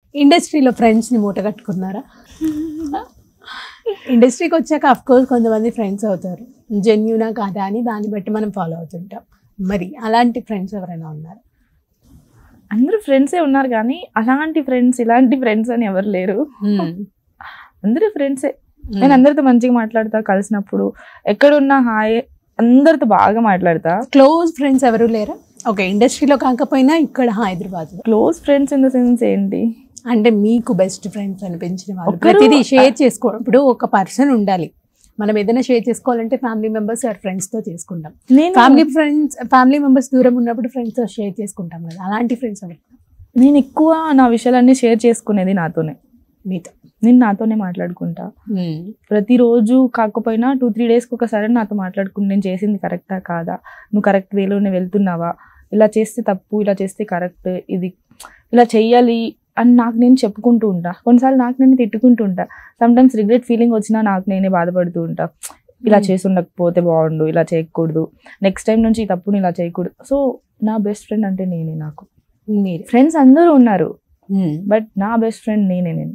ఇండస్ట్రీలో ఫ్రెండ్స్ని మూట కట్టుకున్నారా ఇండస్ట్రీకి వచ్చాక అఫ్ కోర్స్ కొంతమంది ఫ్రెండ్స్ అవుతారు జెన్యునా కాదా అని దాన్ని బట్టి మనం ఫాలో అవుతుంటాం మరి అలాంటి ఫ్రెండ్స్ ఎవరైనా ఉన్నారు అందరూ ఫ్రెండ్సే ఉన్నారు కానీ అలాంటి ఫ్రెండ్స్ ఇలాంటి ఫ్రెండ్స్ అని ఎవరు లేరు అందరూ ఫ్రెండ్సే నేను అందరితో మంచిగా మాట్లాడతా కలిసినప్పుడు ఎక్కడున్నా హాయ్ అందరితో బాగా మాట్లాడతా క్లోజ్ ఫ్రెండ్స్ ఎవరు లేరా ఓకే ఇండస్ట్రీలో కాకపోయినా ఇక్కడ హైదరాబాద్లో close friends in the sense ఏంటి అంటే మీకు బెస్ట్ ఫ్రెండ్స్ అనిపించిన వాళ్ళు ఒక్కరు- ప్రతిదీ షేర్ చేసుకోవడం ఇప్పుడు ఒక పర్సన్ ఉండాలి మనం ఏదైనా షేర్ చేసుకోవాలంటే ఫ్యామిలీ మెంబర్స్ ఆర్ ఫ్రెండ్స్తో చేసుకుంటాం నేను ఫ్యామిలీ ఫ్రెండ్స్ ఫ్యామిలీ మెంబర్స్ దూరం ఉన్నప్పుడు ఫ్రెండ్స్తో షేర్ చేసుకుంటాం కదా అలాంటి ఫ్రెండ్స్ ఎవరు నేను ఎక్కువ నా విషయాలన్నీ షేర్ చేసుకునేది నాతోనే మీతో నేను నాతోనే మాట్లాడుకుంటా ప్రతిరోజు కాకపోయినా టూ త్రీ డేస్కి ఒకసారి నాతో మాట్లాడుకుంటూ నేను చేసింది కరెక్టా కాదా నువ్వు కరెక్ట్ వేలోనే వెళ్తున్నావా ఇలా చేస్తే తప్పు ఇలా చేస్తే కరెక్ట్ ఇది ఇలా చెయ్యాలి అని నాకు నేను చెప్పుకుంటూ ఉంటా కొన్నిసార్లు నాకు నేను తిట్టుకుంటూ ఉంటా సమ్టైమ్స్ రిగ్రెట్ ఫీలింగ్ వచ్చినా నాకు నేనే బాధపడుతూ ఉంటా ఇలా చేసి ఉండకపోతే బాగుండు ఇలా చేయకూడదు నెక్స్ట్ టైం నుంచి ఈ తప్పుని ఇలా చేయకూడదు సో నా బెస్ట్ ఫ్రెండ్ అంటే నేనే నాకు మీరు ఫ్రెండ్స్ అందరూ ఉన్నారు బట్ నా బెస్ట్ ఫ్రెండ్ నేనే నేను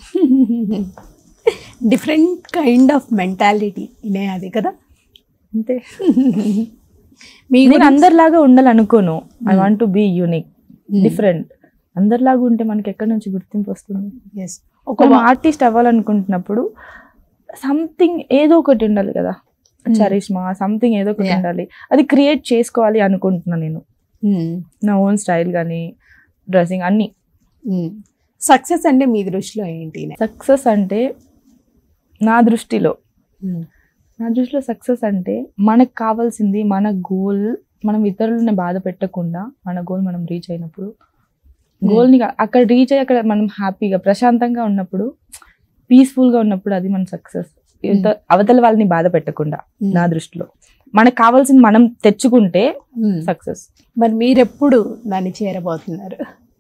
డిఫరెంట్ కైండ్ ఆఫ్ మెంటాలిటీ ఇనే అది కదా అంతే మీ నేను అందరిలాగా ఉండాలనుకోను I want to be unique different అందరిలాగా ఉంటే మనకి ఎక్కడి నుంచి గుర్తింపు వస్తుంది ఒక ఒక ఆర్టిస్ట్ అవ్వాలనుకుంటున్నప్పుడు సంథింగ్ ఏదో ఒకటి ఉండాలి కదా చరిష్మా సంథింగ్ ఏదో ఒకటి Yeah. ఉండాలి అది క్రియేట్ చేసుకోవాలి అనుకుంటున్నా నేను నా ఓన్ స్టైల్ కానీ డ్రెస్సింగ్ అన్ని సక్సెస్ అంటే మీ దృష్టిలో ఏంటి సక్సెస్ అంటే నా దృష్టిలో నా దృష్టిలో సక్సెస్ అంటే మనకు కావాల్సింది మన గోల్ మనం ఇతరులని బాధ పెట్టకుండా మన గోల్ మనం రీచ్ అయినప్పుడు గోల్ని అక్కడ రీచ్ అయ్యి అక్కడ మనం హ్యాపీగా ప్రశాంతంగా ఉన్నప్పుడు పీస్ఫుల్గా ఉన్నప్పుడు అది మన సక్సెస్ అవతల వాళ్ళని బాధ పెట్టకుండా నా దృష్టిలో మనకు కావాల్సింది మనం తెచ్చుకుంటే సక్సెస్ మరి మీరెప్పుడు దాన్ని చేరబోతున్నారు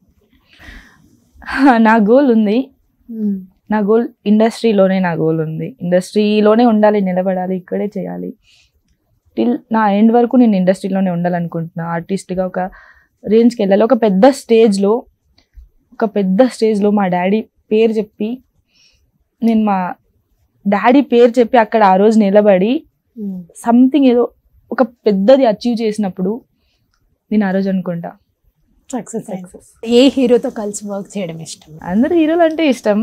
నా గోల్ ఉంది నా గోల్ ఇండస్ట్రీలోనే నా గోల్ ఉంది ఇండస్ట్రీలోనే ఉండాలి నిలబడాలి ఇక్కడే చేయాలి టిల్ నా ఎండ్ వరకు నేను ఇండస్ట్రీలోనే ఉండాలనుకుంటున్నా ఆర్టిస్ట్గా ఒక రేంజ్కి వెళ్ళాలి ఒక పెద్ద స్టేజ్లో ఒక పెద్ద స్టేజ్లో మా డాడీ పేరు చెప్పి నేను మా డాడీ పేరు చెప్పి అక్కడ ఆ రోజు నిలబడి సంథింగ్ ఏదో ఒక పెద్దది అచీవ్ చేసినప్పుడు నేను ఆ రోజు అనుకుంటా సక్సెస్ ఏ హీరోతో కలిసి వర్క్ చేయడం ఇష్టం అందరు హీరోలు అంటే ఇష్టం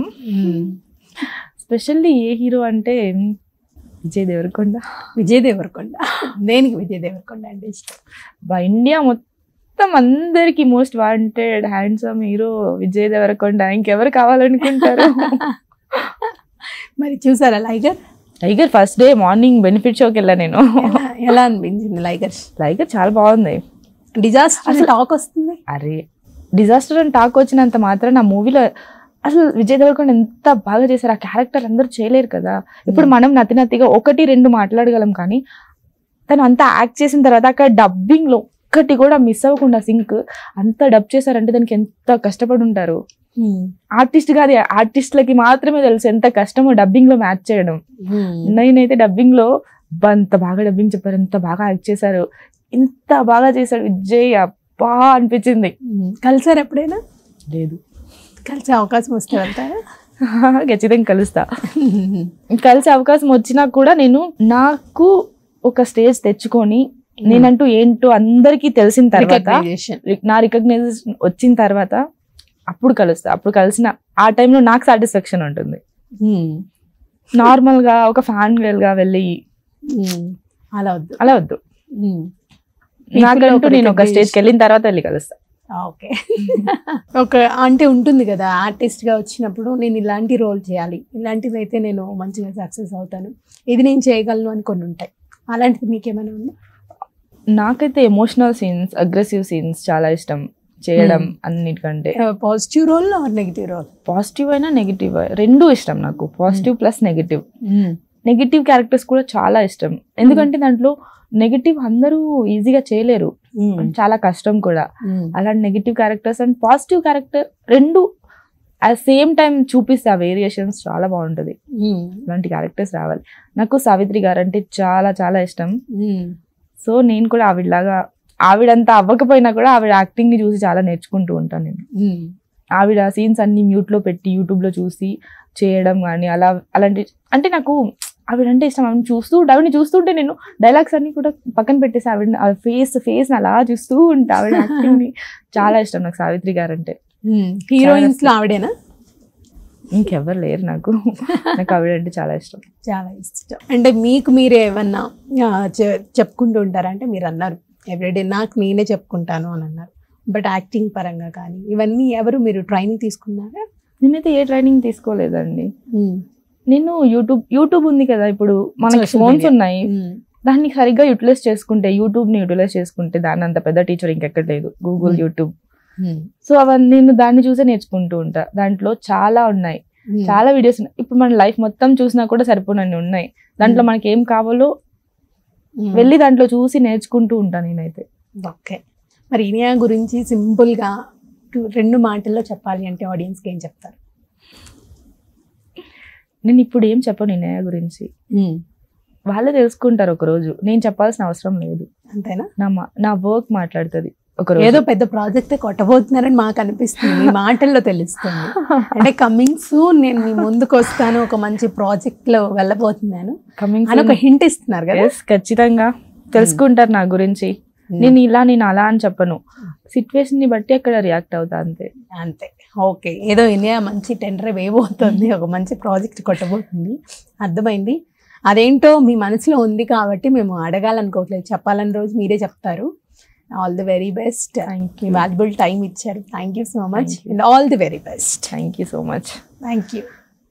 స్పెషల్లీ ఏ హీరో అంటే విజయ్ దేవరకొండ విజయ్ దేవరకొండ దేనికి విజయ్ దేవరకొండ అంటే ఇష్టం బా ఇండియా మొత్తం అందరికి most wanted handsome hero Vijay Deverakonda ఇంకెవరు కావాలనుకుంటారు మరి చూసారా Liger tiger first day morning benefit షోకి వెళ్ళా నేను ఎలా- ఎలా అనిపించింది లైగర్ టైగర్ చాలా బాగుంది డిజాస్టర్ టాక్ వస్తుంది అరే డిజాస్టర్ అని టాక్ వచ్చినంత మాత్రం నా మూవీలో అసలు విజయ్ దేవరకొండ ఎంత బాగా చేశారు ఆ క్యారెక్టర్ అందరూ చేయలేరు కదా ఇప్పుడు మనం నతి నతిగా ఒకటి రెండు మాట్లాడగలం కానీ తను అంతా యాక్ట్ చేసిన తర్వాత అక్కడ డబ్బింగ్ లో ఒక్కటి కూడా మిస్ అవ్వకుండా సింక్ అంత డబ్ చేశారంటే దానికి ఎంత కష్టపడి ఉంటారు ఆర్టిస్ట్ కాదు ఆర్టిస్ట్లకి మాత్రమే తెలుసు ఎంత కష్టమో డబ్బింగ్ లో మ్యాచ్ చేయడం నేనైతే డబ్బింగ్ లో అబ్బా, ఎంత బాగా డబ్బింగ్ చెప్పారు ఎంత బాగా యాక్ట్ చేశారు ఇంత బాగా చేశాడు విజయ్ అబ్బా అనిపించింది కలిసారు ఎప్పుడైనా లేదు కలిసే అవకాశం వస్తే వెళ్తారా ఖచ్చితంగా కలుస్తా కలిసే అవకాశం వచ్చినా కూడా నేను నాకు ఒక స్టేజ్ తెచ్చుకొని నేనంటూ ఏంటో అందరికీ తెలిసిన తర్వాత Recognition. నా రికగ్నైజేషన్ వచ్చిన తర్వాత అప్పుడు కలుస్తా అప్పుడు కలిసిన ఆ టైంలో నాకు సాటిస్ఫాక్షన్ ఉంటుంది Hmm. నార్మల్ గా ఒక ఫ్యాన్ గర్ల్ గా వెళ్ళి Hmm. అలా వద్దు అలా వద్దు Hmm. నాకంటూ ఒక నేను ఒక recognition. స్టేజ్కి వెళ్ళిన తర్వాత వెళ్ళి కలుస్తా ఓకే ఒక అంటే ఉంటుంది కదా ఆర్టిస్ట్ గా వచ్చినప్పుడు నేను ఇలాంటి రోల్ చేయాలి ఇలాంటిది అయితే నేను మంచిగా సక్సెస్ అవుతాను ఇది నేను చేయగలను అని కొన్ని ఉంటాయి అలాంటిది మీకేమైనా ఉందా నాకైతే ఎమోషనల్ సీన్స్ అగ్రెసివ్ సీన్స్ చాలా ఇష్టం చేయడం అన్నిటికంటే positive role or negative role positive అయినా నెగిటివ్ రెండు ఇష్టం నాకు positive plus negative negative characters కూడా చాలా ఇష్టం ఎందుకంటే దాంట్లో నెగిటివ్ అందరూ ఈజీగా చేయలేరు చాలా కష్టం కూడా అలాంటి negative characters and positive character రెండు అట్ సేమ్ టైం చూపిస్తే ఆ వేరియేషన్స్ చాలా బాగుంటది అలాంటి క్యారెక్టర్స్ రావాలి నాకు సావిత్రి గారు అంటే చాలా చాలా ఇష్టం సో నేను కూడా ఆవిడలాగా ఆవిడంతా అవ్వకపోయినా కూడా ఆవిడ యాక్టింగ్ ని చూసి చాలా నేర్చుకుంటూ ఉంటాను నేను ఆవిడ సీన్స్ అన్ని మ్యూట్ లో పెట్టి యూట్యూబ్ లో చూసి చేయడం కానీ అలా అలాంటి అంటే నాకు ఆవిడ అంటే ఇష్టం ఆవిడ చూస్తూ ఆవిడని చూస్తుంటే నేను డైలాగ్స్ అన్ని కూడా పక్కన పెట్టేసి ఆవిడ ఫేస్ ఫేస్ అలా చూస్తూ ఉంటా ఆవిడ యాక్టింగ్ ని చాలా ఇష్టం నాకు సావిత్రి గారు అంటే హీరోయిన్స్ లో ఆవిడేనా ఇంకెవ్వరు లేరు నాకు నాకు ఆవిడ అంటే చాలా ఇష్టం చాలా ఇష్టం అంటే మీకు మీరే ఏమన్నా ఆ, చె- చెప్పుకుంటూ ఉంటారా అంటే మీరు అన్నారు ఎవ్రీడే నాకు నేనే చెప్పుకుంటాను అని అన్నారు బట్ యాక్టింగ్ పరంగా కానీ ఇవన్నీ ఎవరు మీరు ట్రైనింగ్ తీసుకున్నారా నేనైతే ఏ ట్రైనింగ్ తీసుకోలేదండి నేను యూట్యూబ్ యూట్యూబ్ ఉంది కదా ఇప్పుడు మనకి Social ఫోన్స్ media. ఉన్నాయి దాన్ని సరిగ్గా యూటిలైజ్ చేసుకుంటే యూట్యూబ్ ని యూటిలైజ్ చేసుకుంటే దాన్ని అంత పెద్ద టీచర్ ఇంకెక్కడ లేదు గూగుల్ Hmm. యూట్యూబ్ సో అవన్నీ నేను దాన్ని చూసే నేర్చుకుంటూ ఉంటా దాంట్లో చాలా ఉన్నాయి చాలా వీడియోస్ ఉన్నాయి ఇప్పుడు మన లైఫ్ మొత్తం చూసినా కూడా సరిపోనన్ని ఉన్నాయి దాంట్లో Hmm. మనకి ఏం కావాలో వెళ్ళి దాంట్లో చూసి నేర్చుకుంటూ ఉంటాను నేనైతే ఓకే మరి ఇనియా గురించి సింపుల్ గా two- రెండు మాటల్లో చెప్పాలి అంటే ఆడియన్స్ కి ఏం చెప్తారు నేను ఇప్పుడు ఏం చెప్పను ఇన్నయ్య గురించి వాళ్ళే తెలుసుకుంటారు ఒక రోజు నేను చెప్పాల్సిన అవసరం లేదు అంతేనా నా మా- నా వర్క్ మాట్లాడుతుంది ఒక రోజు ఏదో పెద్ద ప్రాజెక్ట్ కొట్టబోతున్నారని మాకు అనిపిస్తుంది మీ మాటల్లో తెలుస్తుంది అంటే కమింగ్ సూన్ నేను మీ ముందుకు వస్తాను ఒక మంచి ప్రాజెక్ట్ లో వెళ్ళబోతున్నాను కమింగ్ అని ఒక హింట్ ఇస్తున్నారు కదా ఎస్ ఖచ్చితంగా తెలుసుకుంటారు నా గురించి నేను ఇలా నేను అలా అని చెప్పను సిచ్యువేషన్ ని బట్టి అక్కడ రియాక్ట్ అవుతా అంతే అంతే ఓకే ఏదో ఇండియా మంచి టెండర్ వేయబోతుంది ఒక మంచి ప్రాజెక్ట్ కొట్టబోతుంది అర్థమైంది అదేంటో మీ మనసులో ఉంది కాబట్టి మేము అడగాలనుకోవట్లేదు చెప్పాలని రోజు మీరే చెప్తారు all the very best thank మీ యూ వాల్యుబుల్ టైం ఇచ్చారు thank you so much Thank you. And all the very best thank you so much thank you